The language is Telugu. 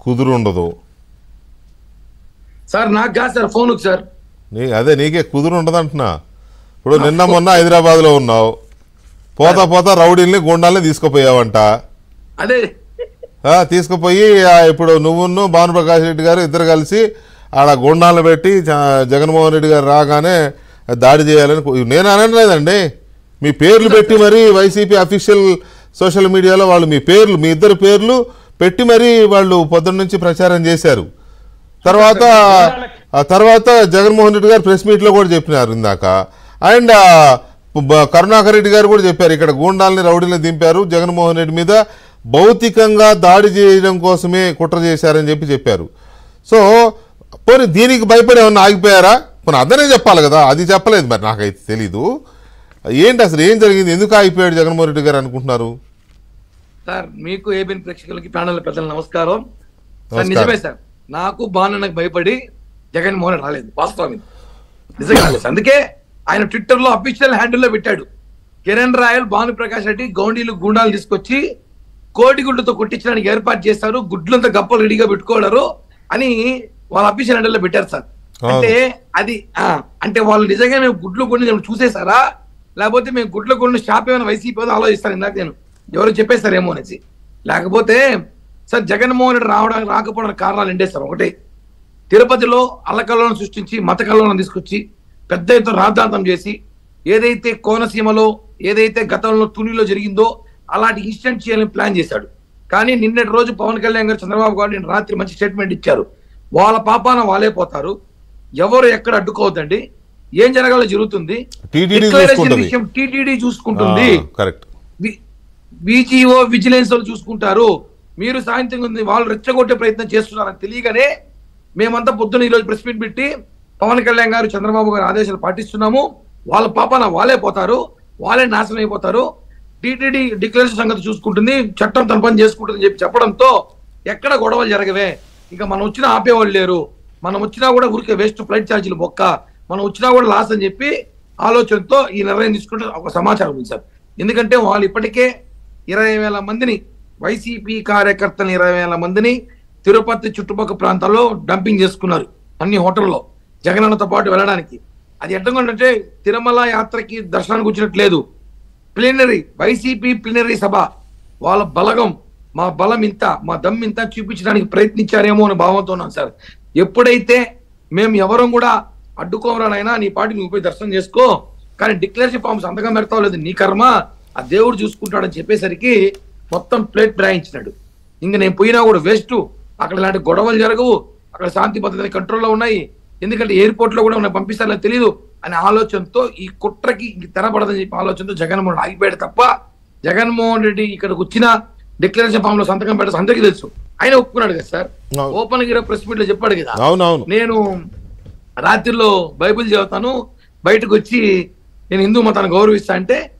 కుదురు ఉండదు సార్ నాకు కాదు సార్ ఫోన్ సార్ నీ అదే నీకే కుదురు ఉండదు అంటున్నా ఇప్పుడు నిన్న మొన్న హైదరాబాద్లో ఉన్నావు పోతా పోతా రౌడీల్ని గుండాల్ని తీసుకుపోయావంట అదే ఆ, తీసుకుపోయి ఆ, ఇప్పుడు నువ్వును భానుప్రకాష్ రెడ్డి గారు ఇద్దరు కలిసి ఆడ గుండాలను పెట్టి జ- జగన్మోహన్ రెడ్డి గారు రాగానే దాడి చేయాలని కో- నేను అనలేదండి మీ పేర్లు పెట్టి మరి వైసీపీ అఫీషియల్ సోషల్ మీడియాలో వాళ్ళు మీ పేర్లు మీ ఇద్దరు పేర్లు పెట్టి మరి వాళ్ళు పొద్దున్న నుంచి ప్రచారం చేశారు తర్వాత ఆ తర్వాత జగన్మోహన్ రెడ్డి గారు ప్రెస్ మీట్లో కూడా చెప్పినారు ఇందాక అండ్ ఆ, బ- కరుణాకర్ రెడ్డి గారు కూడా చెప్పారు ఇక్కడ గూండాలని రౌడీని దింపారు జగన్మోహన్ రెడ్డి మీద భౌతికంగా దాడి చేయడం కోసమే కుట్ర చేశారని చెప్పి చెప్పారు సో పోనీ దీనికి భయపడి ఏమన్నా ఆగిపోయారా పోనీ అదనే చెప్పాలి కదా అది చెప్పలేదు మరి నాకైతే తెలీదు ఏంటి అసలు ఏం జరిగింది ఎందుకు ఆగిపోయాడు జగన్మోహన్ రెడ్డి గారు అనుకుంటున్నారు సార్ మీకు ఏబిఎన్ ప్రేక్షకులకి ప్యానల్ పెద్దలు నమస్కారం సార్ నమస్కారం. నిజమే సార్ నాకు బాణనకు భయపడి జగన్మోహన్ రెడ్డి రాలేదు వాస్తవం ఇది నిజంగా రాలేదు సార్. అందుకే ఆయన ట్విట్టర్ లో అఫీషియల్ హ్యాండిల్ లో పెట్టాడు కిరణ్ రాయల్ భానుప్రకాష్ రెడ్డి గౌండీలు గుండాలు తీసుకొచ్చి కోటి గుడ్లతో కొట్టించడానికి ఏర్పాటు చేశారు గుడ్లంతా గప్పలు రెడీగా పెట్టుకోవడారు అని వాళ్ళ అఫీషియల్ హ్యాండిల్ లో పెట్టారు సార్ అంటే అది ఆ, అంటే వాళ్ళు నిజంగా మేము గుడ్లు కొన్ని మేము చూసేసారా లేకపోతే మేము గుడ్ల కొన్ని షాప్ ఏమైనా వైసీపీ ఏదో ఆలోచిస్తారు ఇందాక నేను ఎవరు చెప్పేస్తారేమో అనేసి లేకపోతే సార్ జగన్మోహన్ రెడ్డి రావడానికి రాకపోవడానికి కారణాలు ఏంటే సార్ ఒకటి తిరుపతిలో అల్లకల్లోనం సృష్టించి మత కల్లోనం తీసుకొచ్చి పెద్ద ఎత్తున రాద్ధాంతం చేసి ఏదైతే కోనసీమలో ఏదైతే గతంలో తునిలో జరిగిందో అలాంటి ఇన్సిడెంట్ చేయాలని ప్లాన్ చేశాడు కానీ నిన్నటి రోజు పవన్ కళ్యాణ్ గారు చంద్రబాబు గారు నిన్న రాత్రి మంచి స్టేట్మెంట్ ఇచ్చారు వాళ్ళ పాపాన వాళ్ళే పోతారు ఎవరు ఎక్కడ అడ్డుకోవద్దండి ఏం జరగాలో జరుగుతుంది TTD Declaration చూసుకుంటుంది. విషయం టీటీడీ చూసుకుంటుంది కరెక్ట్ బీజీఓ విజిలెన్స్ వాళ్ళు చూసుకుంటారు మీరు సాయంత్రం ఉంది వాళ్ళు రెచ్చగొట్టే ప్రయత్నం చేస్తున్నారని తెలియగానే మేమంతా పొద్దున ఈరోజు ప్రెస్ మీట్ పెట్టి పవన్ కళ్యాణ్ గారు చంద్రబాబు గారు ఆదేశాలు పాటిస్తున్నాము వాళ్ళ పాపన వాళ్ళే పోతారు వాళ్ళే నాశనం అయిపోతారు టీటీడీ డిక్లరేషన్ సంగతి చూసుకుంటుంది చట్టం తన పని చేసుకుంటుంది చెప్పి చెప్పడంతో ఎక్కడ గొడవలు జరగవే ఇంకా మనం వచ్చినా ఆపేవాళ్ళు లేరు మనం వచ్చినా కూడా ఊరికే వేస్ట్ ఫ్లైట్ ఛార్జీలు బొక్క మనం వచ్చినా కూడా లాస్ అని చెప్పి ఆలోచనతో ఈ నిర్ణయం తీసుకుంటే ఒక సమాచారం ఉంది సార్ ఎందుకంటే వాళ్ళు ఇప్పటికే ఇరవై వేల మందిని వైసీపీ కార్యకర్తలు ఇరవై వేల మందిని తిరుపతి చుట్టుపక్కల ప్రాంతాల్లో డంపింగ్ చేసుకున్నారు అన్ని హోటల్లో జగనన్నతో పాటు వెళ్ళడానికి అది ఎట్టగొండంటే తిరుమల యాత్రకి దర్శనానికి వచ్చినట్లేదు ప్లీనరీ వైసీపీ ప్లీనరీ సభ వాళ్ళ బలగం మా బలం ఇంత మా దమ్ ఇంత చూపించడానికి ప్రయత్నించారేమో అని భావంతో ఉన్నాం సార్ ఎప్పుడైతే మేము ఎవరం కూడా అడ్డుకోమరానైనా నీ పాటి నువ్వు పోయి దర్శనం చేసుకో కానీ డిక్లరేషన్ ఫామ్ సంతకం పెడతావు లేదు నీ కర్మ ఆ దేవుడు చూసుకుంటాడని చెప్పేసరికి మొత్తం ప్లేట్ బ్రాయించినాడు ఇంక నేను పోయినా కూడా వేస్ట్ అక్కడ ఇలాంటి గొడవలు జరగవు అక్కడ శాంతి భద్రత కంట్రోల్లో ఉన్నాయి ఎందుకంటే ఎయిర్పోర్ట్ లో కూడా ఉన్నాయి పంపిస్తారో తెలియదు అనే ఆలోచనతో ఈ కుట్రకి ఇంక తెరపడదని చెప్పి ఆలోచనతో జగన్మోహన్ రెడ్డి ఆగిపోయాడు తప్ప జగన్మోహన్ రెడ్డి ఇక్కడికి వచ్చిన డిక్లరేషన్ ఫామ్ లో సంతకం పెట్టడం అందరికీ తెలుసు ఆయన ఒప్పుకున్నాడు కదా సార్ అవును. ఓపెన్ గా ప్రెస్ మీట్ లో చెప్పాడు కదా అవునవును నేను రాత్రిలో బైబిల్ చదువుతాను బయటకు వచ్చి నేను హిందూ మతాన్ని గౌరవిస్తా అంటే